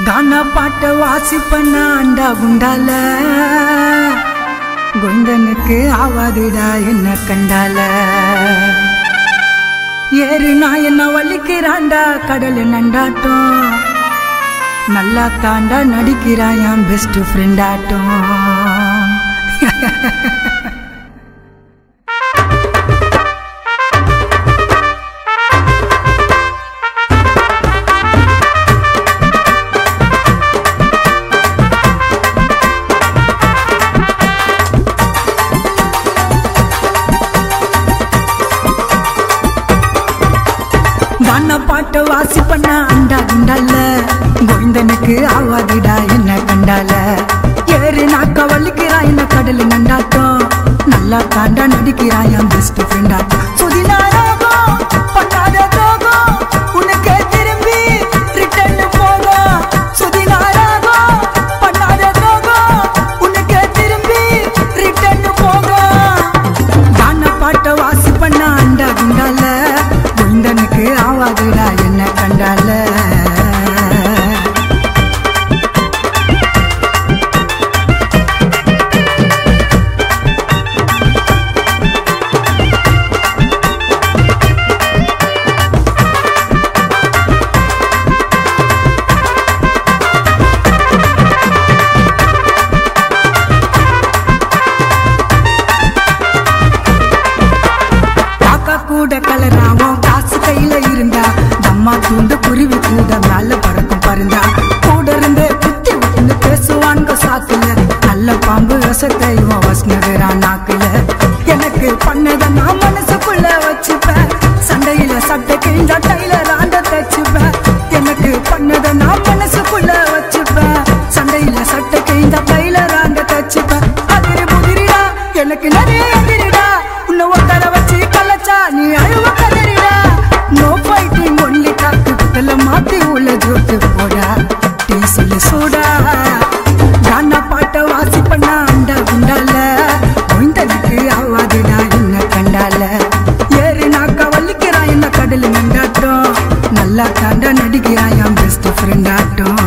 கானா பாட்ட வாசிப்பண்ண அண்டா குண்டால குந்தனுக்கு ஆவாதுடா என்ன கண்டால ஏறு நான் என்ன வலிக்கிறான்டா கடல் நண்டாட்டம் நல்லா தாண்டா நடிக்கிறான் என் பெஸ்ட் ஃப்ரெண்ட் ஆட்டம் கான பாட்ட வாசி பண்ண அண்டா குண்டால கோவிந்தனுக்கு ஆவாதுடா என்ன கண்டால ஏறு நாக்க வலிக்கிறான் என்ன கடல் நண்டாட்டம் நல்லா தாண்டா நடிக்கிறான் என் பெஸ்ட் ஃப்ரெண்ட் ஆட்டம் சுதினாராகும் பண்ணாத துரோகம் உனக்கே திரும்பி ரிட்டர்ன் போகும் சுதினாராகும் பண்ணாத துரோகம் உனக்கே திரும்பி ரிட்டர்ன் போகும் கான பாட்ட வாசி பண்ண அண்டா குண்டால குந்தனுக்கு ஆவாதுடா என்ன கண்டால காக்கா கூட கலராவும் காசு கையில இருந்தா தம்மா தூண்டு குருவி கூட மேல பறக்கும் பருந்தா கூட இருந்து குத்தி விட்டு பேசுவான்க சாக்குல நல்ல பாம்பு ரசத்தை இவன் வசனகிறான் நாக்குல எனக்கு பண்ணத நான் மனசுக்குள்ள வச்சுப்பேன் சண்டையில சட்டை கிழிஞ்ச டைலர் ஆண்ட தச்சுப்பேன் எனக்கு பண்ணத நான் மனசுக்குள்ள வச்சுப்பேன் சண்டையில சட்டை கிழிஞ்ச டைலர் ஆண்ட தச்சுப்பேன் அதிரி புதிரிடா எனக்கு நிறைய எதிரிடா உன்னை ஒத்தர வச்சு கலச்சா நீ அழுவ கதறிடா நோ ஃபைட்டிங் ஒன்லி காத்து புத்தல மாத்தி உள்ள ஜோத்து போடா டீ சொல்லு சூடா கானா பாட்ட வாசி பண்ண அண்டா குண்டால குந்தனுக்கு ஆவாதுடா என்ன கண்டால ஏறு நாக்க வலிக்கிறான் என்ன கடல் நண்டாட்டம் நல்லா தாண்டா நடிக்கிறான் என் பெஸ்ட் ஃப்ரெண்ட் ஆட்டம்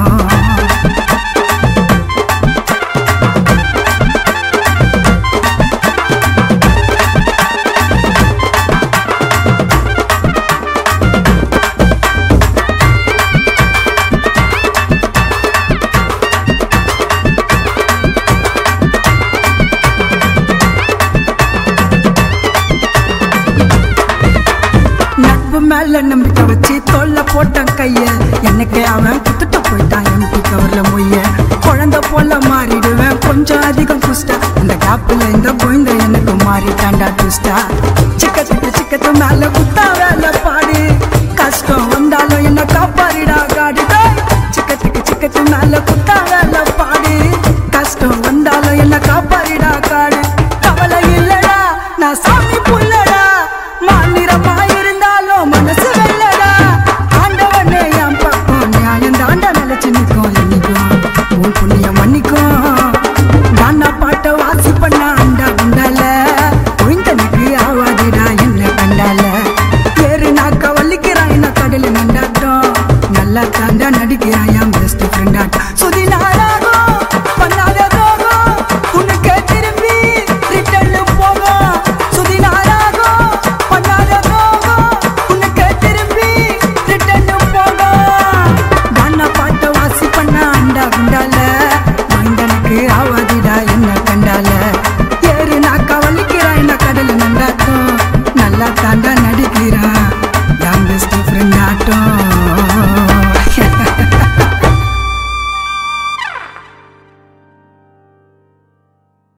நட்பு மேல நம்பிக்கை வச்சு தொல்ல போட்டான் கைய எனக்கு அவன் குத்துட்டு போயிட்டான் எம்பி கவர்ல மொய்ய குழந்தை போல மாறிடுவேன் கொஞ்சம் அதிகம் குஸ்டா அந்த கேப்ல இந்த குழந்தை எனக்கு மாறிட்டாண்டா குஸ்டா சிக்கத்துக்கு சிக்கத்து மேல குத்தா வேலை பாடு கஷ்டம் வந்தாலும் என்ன காப்பாரிடா காடு டேய். சிக்கத்துக்கு சிக்கத்து மேல குத்தா வேலை பாடு கஷ்டம் வந்தாலும் என்ன காப்பாரிடா காடு கவலை இல்லடா நான் சாமி புள்ளடா மாநிறமாய்